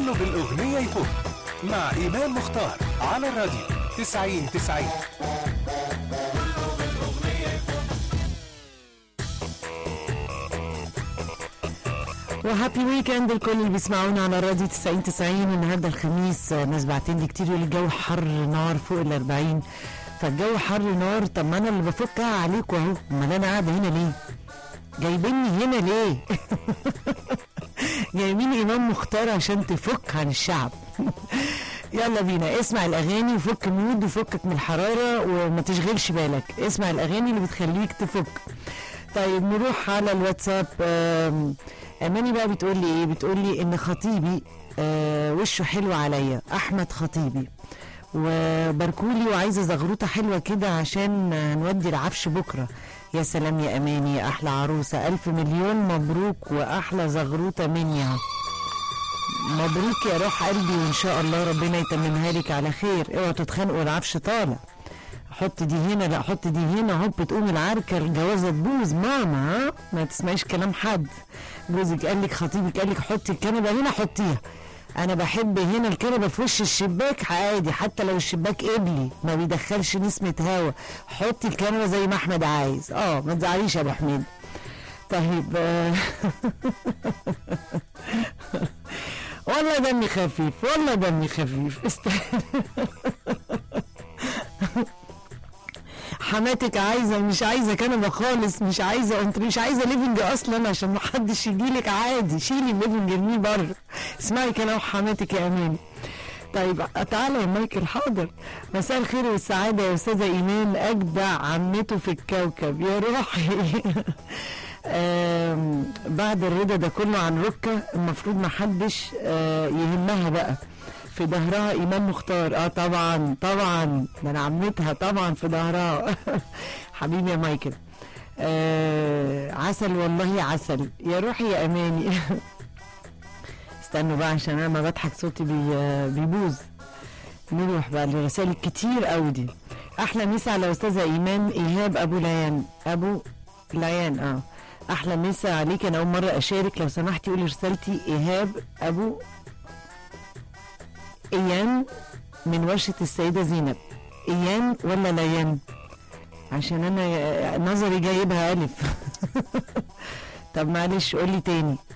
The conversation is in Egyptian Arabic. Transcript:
كله بالأغنية يفوت مع إيمان مختار على الراديو 90 90 وهابي ويكند الكل اللي بيسمعونا على راديو 90 90 النهارده الخميس آه، ناس بعتين لي كتير يقول الجو حر نار فوق ال 40 فالجو حر نار طب ما انا اللي بفكها عليكم اهو امال انا قاعده هنا ليه؟ جايبيني هنا ليه؟ جايبين امام مختار عشان تفك عن الشعب يلا بينا اسمع الاغاني وفك مود وفكك من الحراره وما تشغلش بالك اسمع الاغاني اللي بتخليك تفك طيب نروح على الواتساب آم، اماني بقى بتقول لي ايه بتقول لي ان خطيبي آه، وشه حلو عليا احمد خطيبي وباركولي وعايزه زغروطه حلوه كده عشان هنودي العفش بكره يا سلام يا اماني يا احلى عروسه الف مليون مبروك واحلى زغروطه مني اهو مبروك يا روح قلبي وان شاء الله ربنا يتممها لك على خير اوعوا تتخانقوا العفش طالع حط دي هنا لا حط دي هنا هوب تقوم العركه الجوازه تبوظ ماما ها ما تسمعيش كلام حد جوزك قال لك خطيبك قال لك حطي الكنبه هنا حطيها انا بحب هنا الكنبه في وش الشباك عادي حتى لو الشباك قبلي ما بيدخلش نسمه هوا حطي الكنبه زي ما احمد عايز اه ما تزعليش يا ابو حميد طيب آه، والله دمي خفيف والله دمي خفيف استنى حماتك عايزه مش عايزه كنبه خالص مش عايزه انت مش عايزه ليفنج اصلا عشان ما حدش يجيلك عادي شيلي الليفنج ارميه بره اسمعي كلام حماتك يا اماني طيب تعالى يا مايكل حاضر مساء الخير والسعادة يا أستاذة إيمان أجدع عمته في الكوكب يا روحي آم، بعد الرضا ده كله عن ركة المفروض ما حدش آه، يهمها بقى في ظهرها إيمان مختار اه طبعا طبعا ده أنا عمتها طبعا في ظهرها حبيبي يا مايكل آه عسل والله عسل يا روحي يا أماني استنوا بقى عشان انا ما بضحك صوتي بي بيبوظ نروح بقى للرسائل الكتير قوي دي احلى مسا على استاذه ايمان ايهاب ابو ليان ابو ليان اه احلى مسا عليك انا اول مره اشارك لو سمحتي قولي رسالتي ايهاب ابو ايان من ورشه السيده زينب ايان ولا ليان عشان انا نظري جايبها الف طب معلش قولي تاني